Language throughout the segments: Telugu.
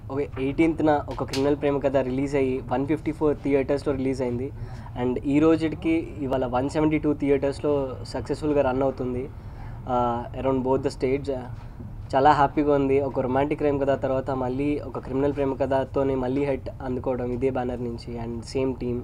ఒక ఎయిటీన్త్న ఒక క్రిమినల్ ప్రేమ కథ రిలీజ్ అయ్యి వన్ ఫిఫ్టీ ఫోర్ థియేటర్స్లో రిలీజ్ అయింది అండ్ ఈ రోజుకి ఇవాళ వన్ సెవెంటీ టూ థియేటర్స్లో సక్సెస్ఫుల్గా రన్ అవుతుంది అరౌండ్ బోత్ ద స్టేట్స్ చాలా హ్యాపీగా ఉంది ఒక రొమాంటిక్ ప్రేమ కథ తర్వాత మళ్ళీ ఒక క్రిమినల్ ప్రేమ కథతోనే మళ్ళీ హెట్ అందుకోవడం ఇదే బ్యానర్ నుంచి అండ్ సేమ్ టీమ్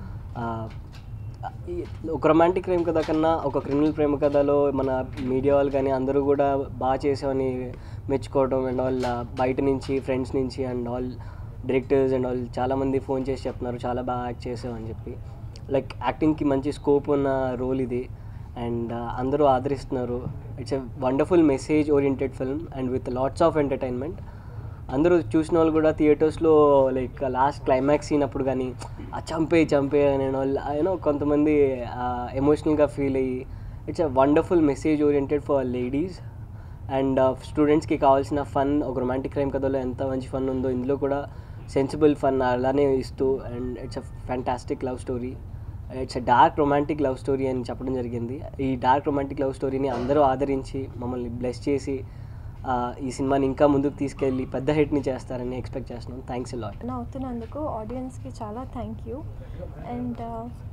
ఒక రొమాంటిక్ ప్రేమ కథ కన్నా ఒక క్రిమినల్ ప్రేమ కథలో మన మీడియా వాళ్ళు కానీ అందరూ కూడా బాగా చేసామని మెచ్చుకోవడం అండ్ ఆల్ బయట నుంచి ఫ్రెండ్స్ నుంచి and all directors and all చాలామంది ఫోన్ చేసి చెప్తున్నారు చాలా బాగా యాక్ట్ చేసామని చెప్పి లైక్ యాక్టింగ్కి మంచి స్కోప్ ఉన్న రోల్ ఇది అండ్ అందరూ ఆదరిస్తున్నారు it's a wonderful message oriented film and with lots of entertainment అందరూ చూసిన వాళ్ళు కూడా థియేటర్స్లో లైక్ లాస్ట్ క్లైమాక్స్ సీన్ అప్పుడు కానీ ఆ చంపే చంపే అనే వాళ్ళు యూనో కొంతమంది ఎమోషనల్గా ఫీల్ అయ్యి it's a wonderful message oriented for ladies and స్టూడెంట్స్కి కావాల్సిన ఫన్ ఒక రొమాంటిక్ క్రైమ్ కథలో ఎంత మంచి ఫన్ ఉందో ఇందులో కూడా సెన్సిబుల్ ఫన్ అలానే ఇస్తూ and it's a fantastic love story it's a dark romantic love story అని చెప్పడం జరిగింది ఈ డార్క్ రొమాంటిక్ లవ్ స్టోరీని అందరూ ఆదరించి మమ్మల్ని బ్లెస్ చేసి ఆ, ఈ సినిమాని ఇంకా ముందుకు తీసుకెళ్ళి పెద్ద హిట్ని చేస్తారని ఎక్స్పెక్ట్ చేస్తున్నాను థ్యాంక్స్ లాట్ అవుతున్నందుకు ఆడియన్స్కి చాలా thank you and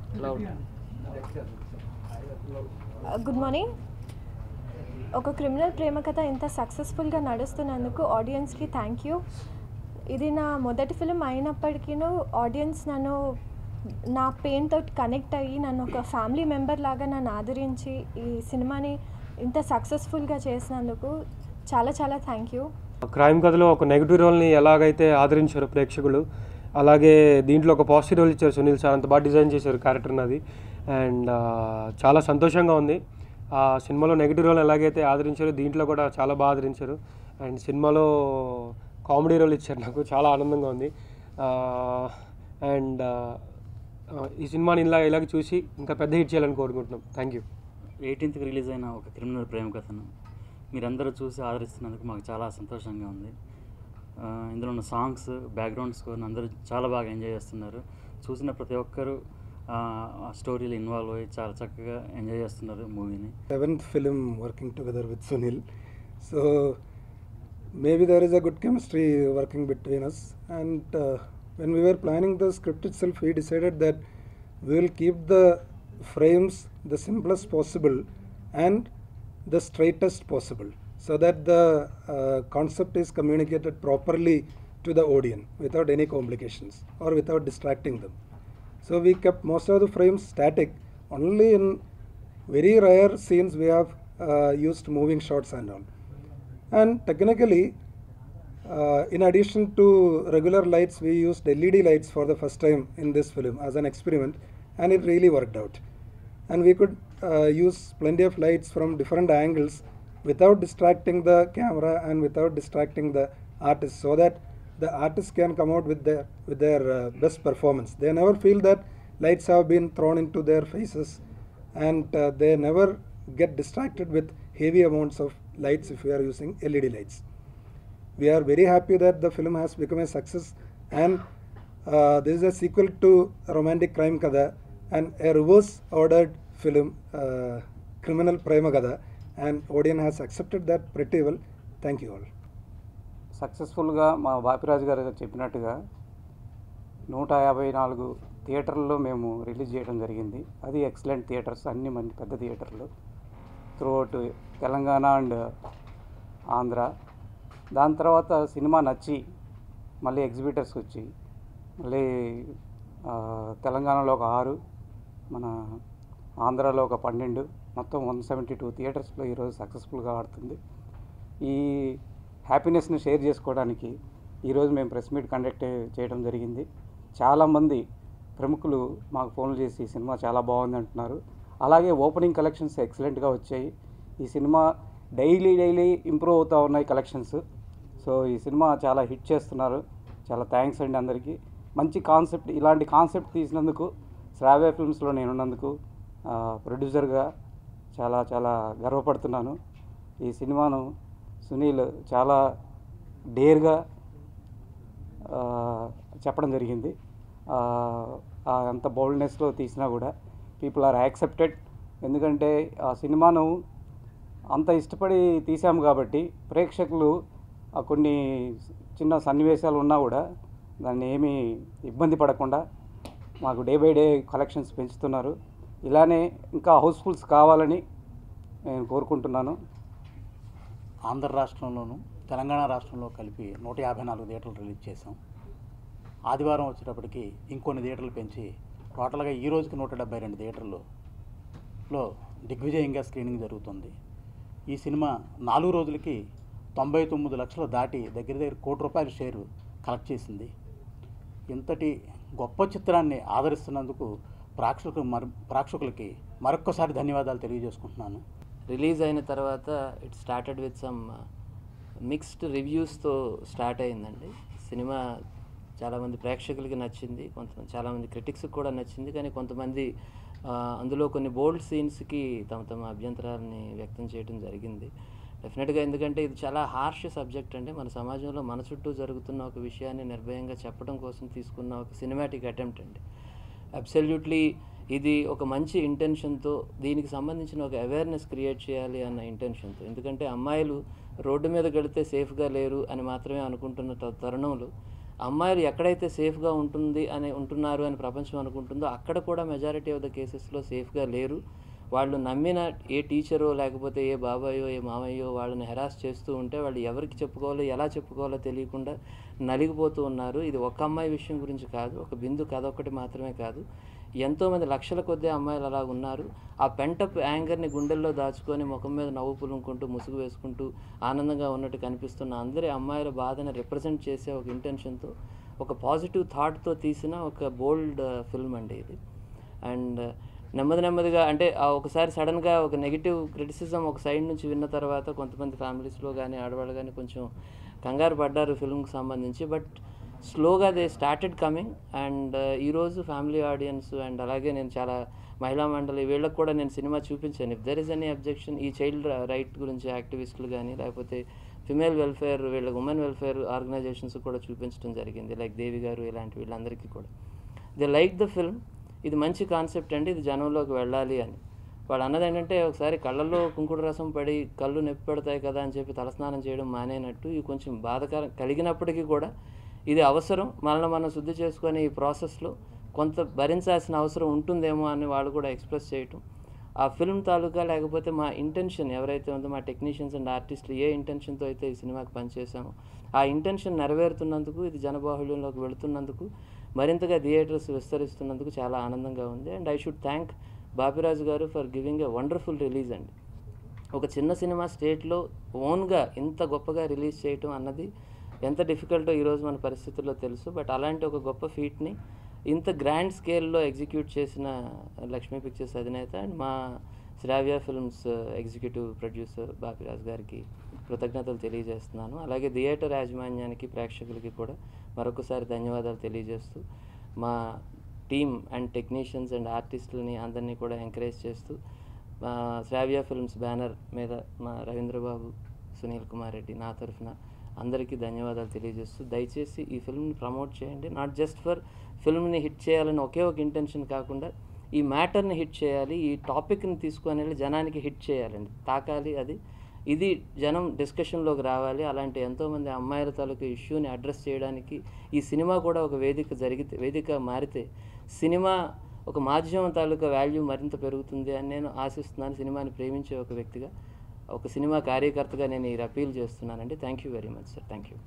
good morning ఒక క్రిమినల్ ప్రేమ కథ ఇంత సక్సెస్ఫుల్గా నడుస్తున్నందుకు ఆడియన్స్కి థ్యాంక్ యూ ఇది నా మొదటి ఫిలిం అయినప్పటికీ ఆడియన్స్ నన్ను నా పెయిన్ తోటి కనెక్ట్ అయ్యి నన్ను ఒక ఫ్యామిలీ మెంబర్ లాగా నన్ను ఆదరించి ఈ సినిమాని ఇంత సక్సెస్ఫుల్గా చేసినందుకు చాలా చాలా థ్యాంక్ యూ క్రైమ్ కథలో ఒక నెగిటివ్ రోల్ని ఎలాగైతే ఆదరించారు ప్రేక్షకులు అలాగే దీంట్లో ఒక పాజిటివ్ రోల్ ఇచ్చారు సునీల్ సార్ అంత బాగా డిజైన్ చేశారు క్యారెక్టర్ అది అండ్ చాలా సంతోషంగా ఉంది ఆ సినిమాలో నెగిటివ్ రోల్ ఎలాగైతే ఆదరించారో దీంట్లో కూడా చాలా బాగా ఆదరించారు అండ్ సినిమాలో కామెడీ రోల్ ఇచ్చారు నాకు చాలా ఆనందంగా ఉంది అండ్ ఈ సినిమాని ఇలా ఇలాగ చూసి ఇంకా పెద్ద హిట్ చేయాలని కోరుకుంటున్నాం థ్యాంక్ యూ ఎయిటీన్త్కి రిలీజ్ అయిన ఒక క్రిమినల్ ప్రేమ కథను మీరందరూ చూసి ఆదరిస్తున్నందుకు మాకు చాలా సంతోషంగా ఉంది ఆ, ఇందులో ఉన్న సాంగ్స్ బ్యాక్గ్రౌండ్ స్కోర్ని అందరూ చాలా బాగా ఎంజాయ్ చేస్తున్నారు చూసిన ప్రతి ఒక్కరూ ఆ స్టోరీలో ఇన్వాల్వ్ అయ్యి చాలా చక్కగా ఎంజాయ్ చేస్తున్నారు మూవీని seventh film working together with Sunil. So maybe there is a good chemistry working between us. And uh, when we were planning the script itself, we decided that we will keep the frames the simplest possible and the straightest possible so that the uh, concept is communicated properly to the audience without any complications or without distracting them. So we kept most of the frames static. Only in very rare scenes we have uh, used moving shots and all. And technically, uh, in addition to regular lights, we used LED lights for the first time in this film as an experiment, and it really worked out. And we could uh, use plenty of lights from different angles without distracting the camera and without distracting the artist, so that the artist can come out with their with their uh, best performance. They never feel that lights have been thrown into their faces, and uh, they never get distracted with heavy amounts of lights if we are using LED lights we are very happy that the film has become a success and uh, this is a sequel to romantic crime kada and a reverse ordered film uh, criminal prema kada and audience has accepted that pretty well thank you all సక్సెస్ఫుల్గా మా బాపిరాజు గారు చెప్పినట్టుగా నూట యాభై నాలుగు థియేటర్లలో మేము రిలీజ్ చేయడం జరిగింది అది ఎక్సలెంట్ థియేటర్స్ అన్ని మంచి పెద్ద థియేటర్లు త్రూఅవుట్ తెలంగాణ అండ్ ఆంధ్ర దాని తర్వాత సినిమా నచ్చి మళ్ళీ ఎగ్జిబిటర్స్ వచ్చి మళ్ళీ ఆ, తెలంగాణలో ఒక ఆరు మన ఆంధ్రాలో ఒక పన్నెండు మొత్తం వన్ సెవెంటీ టూ థియేటర్స్లో ఈరోజు సక్సెస్ఫుల్గా ఆడుతుంది ఈ హ్యాపీనెస్ని షేర్ చేసుకోవడానికి ఈరోజు మేము ప్రెస్ మీట్ కండక్ట్ చేయడం జరిగింది చాలామంది ప్రముఖులు మాకు ఫోన్లు చేసి ఈ సినిమా చాలా బాగుంది అంటున్నారు అలాగే ఓపెనింగ్ కలెక్షన్స్ ఎక్సలెంట్గా వచ్చాయి ఈ సినిమా డైలీ డైలీ ఇంప్రూవ్ అవుతూ ఉన్నాయి కలెక్షన్స్ సో ఈ సినిమా చాలా హిట్ చేస్తున్నారు చాలా థ్యాంక్స్ అండి అందరికీ మంచి కాన్సెప్ట్ ఇలాంటి కాన్సెప్ట్ తీసినందుకు శ్రావ్య ఫిల్మ్స్లో నేనున్నందుకు ఆ, ప్రొడ్యూసర్గా చాలా చాలా గర్వపడుతున్నాను ఈ సినిమాను సునీల్ చాలా డేర్గా ఆ, చెప్పడం జరిగింది ఆ, ఆ అంత బోల్డ్నెస్లో తీసినా కూడా పీపుల్ ఆర్ యాక్సెప్టెడ్ ఎందుకంటే ఆ సినిమాను అంత ఇష్టపడి తీసాము కాబట్టి ప్రేక్షకులు ఆ కొన్ని చిన్న సన్నివేశాలు ఉన్నా కూడా దాన్ని ఏమీ ఇబ్బంది పడకుండా మాకు డే బై డే కలెక్షన్స్ పెంచుతున్నారు ఇలానే ఇంకా హౌస్ఫుల్స్ కావాలని నేను కోరుకుంటున్నాను ఆంధ్ర రాష్ట్రంలోను తెలంగాణ రాష్ట్రంలో కలిపి నూట యాభై నాలుగు థియేటర్లు రిలీజ్ చేసాం ఆదివారం వచ్చేటప్పటికి ఇంకొన్ని థియేటర్లు పెంచి టోటల్గా ఈ రోజుకి నూట డెబ్బై రెండు థియేటర్లు లో దిగ్విజయంగా స్క్రీనింగ్ జరుగుతుంది ఈ సినిమా నాలుగు రోజులకి తొంభై తొమ్మిది లక్షలు దాటి దగ్గర దగ్గర కోటి రూపాయల షేరు కలెక్ట్ చేసింది ఇంతటి గొప్ప చిత్రాన్ని ఆదరిస్తున్నందుకు ప్రేక్షకులు మర ప్రేక్షకులకి మరొక్కసారి ధన్యవాదాలు తెలియజేసుకుంటున్నాను రిలీజ్ అయిన తర్వాత it started with some mixed రివ్యూస్తో స్టార్ట్ అయిందండి సినిమా చాలామంది ప్రేక్షకులకి నచ్చింది కొంతమంది చాలామంది క్రిటిక్స్కి కూడా నచ్చింది కానీ కొంతమంది ఆ, అందులో కొన్ని బోల్డ్ సీన్స్కి తమ తమ అభ్యంతరాలని వ్యక్తం చేయడం జరిగింది డెఫినెట్గా ఎందుకంటే ఇది చాలా హార్ష్ సబ్జెక్ట్ అండి మన సమాజంలో మన చుట్టూ జరుగుతున్న ఒక విషయాన్ని నిర్భయంగా చెప్పడం కోసం తీసుకున్న ఒక సినిమాటిక్ అటెంప్ట్ అండి అబ్సల్యూట్లీ ఇది ఒక మంచి ఇంటెన్షన్తో దీనికి సంబంధించిన ఒక అవేర్నెస్ క్రియేట్ చేయాలి అన్న ఇంటెన్షన్తో ఎందుకంటే అమ్మాయిలు రోడ్డు మీద గడితే సేఫ్గా లేరు అని మాత్రమే అనుకుంటున్న త- తరుణంలో అమ్మాయిలు ఎక్కడైతే సేఫ్గా ఉంటుంది అని ఉంటున్నారు అని ప్రపంచం అనుకుంటుందో అక్కడ కూడా మెజారిటీ ఆఫ్ ద కేసెస్లో సేఫ్గా లేరు వాళ్ళు నమ్మిన ఏ టీచరో లేకపోతే ఏ బాబాయో ఏ మామయ్యో వాళ్ళని హెరాస్ చేస్తూ ఉంటే వాళ్ళు ఎవరికి చెప్పుకోవాలో ఎలా చెప్పుకోవాలో తెలియకుండా నలిగిపోతూ ఉన్నారు ఇది ఒక అమ్మాయి విషయం గురించి కాదు ఒక బిందు కథ ఒకటి మాత్రమే కాదు ఎంతోమంది లక్షల కొద్దీ అమ్మాయిలు అలా ఉన్నారు ఆ పెంటప్ యాంగర్ని గుండెల్లో దాచుకొని ముఖం మీద నవ్వు పులుముకుంటూ ముసుగు వేసుకుంటూ ఆనందంగా ఉన్నట్టు కనిపిస్తున్న అందరి అమ్మాయిల బాధని రిప్రజెంట్ చేసే ఒక ఇంటెన్షన్తో ఒక పాజిటివ్ థాట్తో తీసిన ఒక బోల్డ్ ఫిల్మ్ అండి ఇది అండ్ నెమ్మది నెమ్మదిగా అంటే ఆ ఒకసారి సడన్గా ఒక నెగిటివ్ క్రిటిసిజం ఒక సైడ్ నుంచి విన్న తర్వాత కొంతమంది ఫ్యామిలీస్లో కానీ ఆడవాళ్ళు కానీ కొంచెం కంగారు పడ్డారు ఫిల్మ్కి సంబంధించి బట్ స్లోగా దే స్టార్టెడ్ కమింగ్ అండ్ ఈరోజు ఫ్యామిలీ ఆడియన్స్ అండ్ అలాగే నేను చాలా మహిళా మండలి వీళ్ళకి కూడా నేను సినిమా చూపించాను if there is any objection ఈ చైల్డ్ రైట్ గురించి యాక్టివిస్టులు కానీ లేకపోతే ఫిమేల్ వెల్ఫేర్ వీళ్ళ ఉమెన్ వెల్ఫేర్ ఆర్గనైజేషన్స్ కూడా చూపించడం జరిగింది లైక్ దేవి గారు ఇలాంటి వీళ్ళందరికీ కూడా దే లైక్ ద ఫిల్మ్ ఇది మంచి కాన్సెప్ట్ అండి ఇది జనంలోకి వెళ్ళాలి అని వాడు అన్నది ఏంటంటే ఒకసారి కళ్ళల్లో కుంకుడు రసం పడి కళ్ళు నొప్పి పెడతాయి కదా అని చెప్పి తలస్నానం చేయడం మానేనట్టు ఇది కొంచెం బాధకరం కలిగినప్పటికీ కూడా ఇది అవసరం మనల్ని మనం శుద్ధి చేసుకొని ఈ ప్రాసెస్లో కొంత భరించాల్సిన అవసరం ఉంటుందేమో అని వాళ్ళు కూడా ఎక్స్ప్రెస్ చేయటం ఆ ఫిల్మ్ తాలూకా లేకపోతే మా ఇంటెన్షన్ ఎవరైతే ఉందో మా టెక్నీషియన్స్ అండ్ ఆర్టిస్టులు ఏ ఇంటెన్షన్తో అయితే ఈ సినిమాకి పనిచేసామో ఆ ఇంటెన్షన్ నెరవేరుతున్నందుకు ఇది జనబాహుళ్యంలోకి వెళుతున్నందుకు మరింతగా థియేటర్స్ విస్తరిస్తున్నందుకు చాలా ఆనందంగా ఉంది and I should thank Bapiraju garu for giving a wonderful release అండి ఒక చిన్న సినిమా స్టేట్లో ఓన్గా ఇంత గొప్పగా రిలీజ్ చేయటం అన్నది ఎంత డిఫికల్టో ఈరోజు మన పరిస్థితుల్లో తెలుసు బట్ అలాంటి ఒక గొప్ప ఫీట్ని ఇంత గ్రాండ్ స్కేల్లో ఎగ్జిక్యూట్ చేసిన లక్ష్మీ పిక్చర్స్ అధినేత అండ్ మా Shravya films executive producer Bapiraj గారికి కృతజ్ఞతలు తెలియజేస్తున్నాను అలాగే థియేటర్ యాజమాన్యానికి ప్రేక్షకులకి కూడా మరొకసారి ధన్యవాదాలు తెలియజేస్తూ మా టీమ్ అండ్ టెక్నీషియన్స్ అండ్ ఆర్టిస్టులని అందరినీ కూడా ఎంకరేజ్ చేస్తూ మా శ్రావ్య ఫిల్మ్స్ బ్యానర్ మీద మా రవీంద్రబాబు సునీల్ కుమార్ రెడ్డి నా తరఫున అందరికీ ధన్యవాదాలు తెలియజేస్తూ దయచేసి ఈ ఫిల్మ్ని ప్రమోట్ చేయండి నాట్ జస్ట్ ఫర్ ఫిల్మ్ని హిట్ చేయాలని ఒకే ఒక ఇంటెన్షన్ కాకుండా ఈ మ్యాటర్ని హిట్ చేయాలి ఈ టాపిక్ని తీసుకొని వెళ్ళి జనానికి హిట్ చేయాలండి తాకాలి అది ఇది జనం డిస్కషన్లోకి రావాలి అలాంటి ఎంతోమంది అమ్మాయిల తాలూకు ఇష్యూని అడ్రస్ చేయడానికి ఈ సినిమా కూడా ఒక వేదిక జరిగితే వేదిక మారితే సినిమా ఒక మాధ్యమం తాలూకా వాల్యూ మరింత పెరుగుతుంది అని నేను ఆశిస్తున్నాను సినిమాని ప్రేమించే ఒక వ్యక్తిగా ఒక సినిమా కార్యకర్తగా నేను ఈ అపీల్ చేస్తున్నానండి thank you very much sir thank you